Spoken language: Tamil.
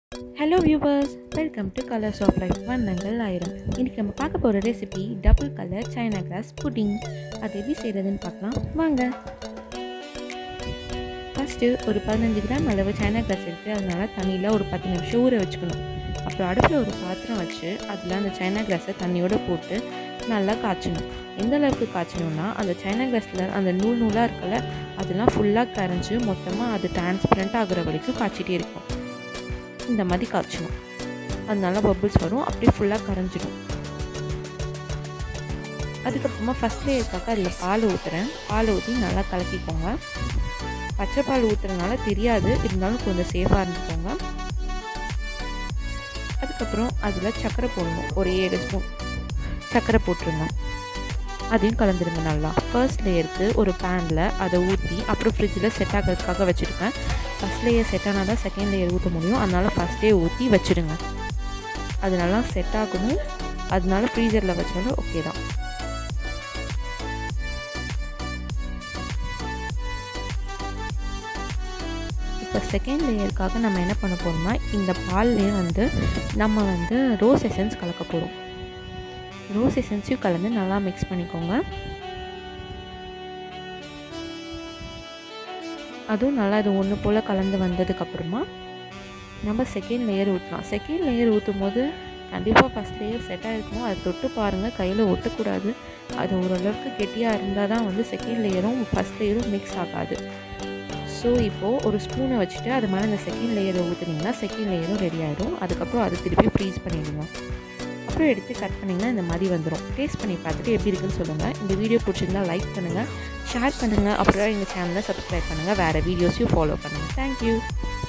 hello viewers welcome to colours of life வண்ணங்கள் ஆயிரம் இன்றைக்கி நம்ம பார்க்க போகிற recipe double colour China grass pudding அது எப்படி செய்கிறதுன்னு பார்க்கலாம் வாங்க ஃபஸ்ட்டு ஒரு பதினஞ்சு கிராம் அளவு சைனா கிராஸ் எடுத்து அதனால் தண்ணியில் ஒரு பத்து நிமிஷம் ஊற வச்சுக்கணும் அப்புறம் அடுப்பில் ஒரு பாத்திரம் வச்சு அதில் அந்த சைனா கிராஸை தண்ணியோடு போட்டு நல்லா காய்ச்சணும் எந்த அளவுக்கு காய்ச்சணும்னா அந்த சைனா கிராஸில் அந்த நூல் நூலாக இருக்கல அதெல்லாம் ஃபுல்லாக கரைஞ்சி மொத்தமாக அது டிரான்ஸ்பரண்ட் ஆகுற வரைக்கும் காய்ச்சிட்டே இருக்கும் இந்த மாதிரி காய்ச்சணும் அதனால பபிள்ஸ் வரும் அப்படியே ஃபுல்லாக கரைஞ்சிடும் அதுக்கப்புறமா ஃபஸ்ட் லேயருக்காக அதில் பால் ஊற்றுறேன் பால் ஊற்றி நல்லா கலக்கிக்கோங்க பச்சை பால் ஊற்றுறதுனால தெரியாது இருந்தாலும் கொஞ்சம் சேஃபாக இருந்துக்கோங்க அதுக்கப்புறம் அதில் சர்க்கரை போடணும் ஒரு ஏழு ஸ்பூன் சர்க்கரை போட்டுருங்க அதையும் கலந்துருங்க நல்லா ஃபர்ஸ்ட் லேயருக்கு ஒரு பேனில் அதை ஊற்றி அப்புறம் ஃப்ரிட்ஜில் செட் ஆகிறதுக்காக வச்சுருக்கேன் ஃபஸ்ட் லேயர் செட் ஆனால் தான் செகண்ட் லேயர் ஊற்ற முடியும் அதனால் ஃபஸ்ட்டே ஊற்றி வச்சுடுங்க அது நல்லா செட் ஆகணும் அதனால ஃப்ரீசரில் வச்சாலும் ஓகே தான் இப்போ செகண்ட் லேயருக்காக நம்ம என்ன பண்ண போகிறோம்னா இந்த பால்லேயே வந்து நம்ம வந்து ரோஸ் எசன்ஸ் கலக்க போகிறோம் ரோஸ் எசன்ஸையும் கலந்து நல்லா மிக்ஸ் பண்ணிக்கோங்க அதுவும் நல்லா இது ஒன்று போல் கலந்து வந்ததுக்கப்புறமா நம்ம செகண்ட் லேயர் ஊற்றலாம் செகண்ட் லேயர் ஊற்றும் போது கண்டிப்பாக ஃபஸ்ட் லேயர் செட் ஆகிருக்கணும் அதை தொட்டு பாருங்கள் கையில் ஒட்டக்கூடாது அது ஓரளவுக்கு கெட்டியாக இருந்தால் தான் வந்து செகண்ட் லேயரும் ஃபஸ்ட் லேயரும் மிக்ஸ் ஆகாது ஸோ இப்போது ஒரு ஸ்பூனை வச்சுட்டு அது மேலே இந்த செகண்ட் லேயரை ஊற்றுனீங்கன்னா செகண்ட் லேயரும் ரெடி ஆகிடும் அதுக்கப்புறம் அது திருப்பி ஃப்ரீஸ் பண்ணிவிடுங்க அப்புறம் எடுத்து கட் பண்ணிங்கன்னா இந்த மாதிரி வந்துடும் டேஸ்ட் பண்ணி பார்த்துட்டு எப்படி இருக்குன்னு சொல்லுங்கள் இந்த வீடியோ பிடிச்சிருந்தா லைக் பண்ணுங்கள் ஷேர் பண்ணுங்கள் அப்புறம் எங்கள் சேனலை சப்ஸ்கிரைப் பண்ணுங்கள் வேறு வீடியோஸையும் ஃபாலோ பண்ணுங்கள் தேங்க்யூ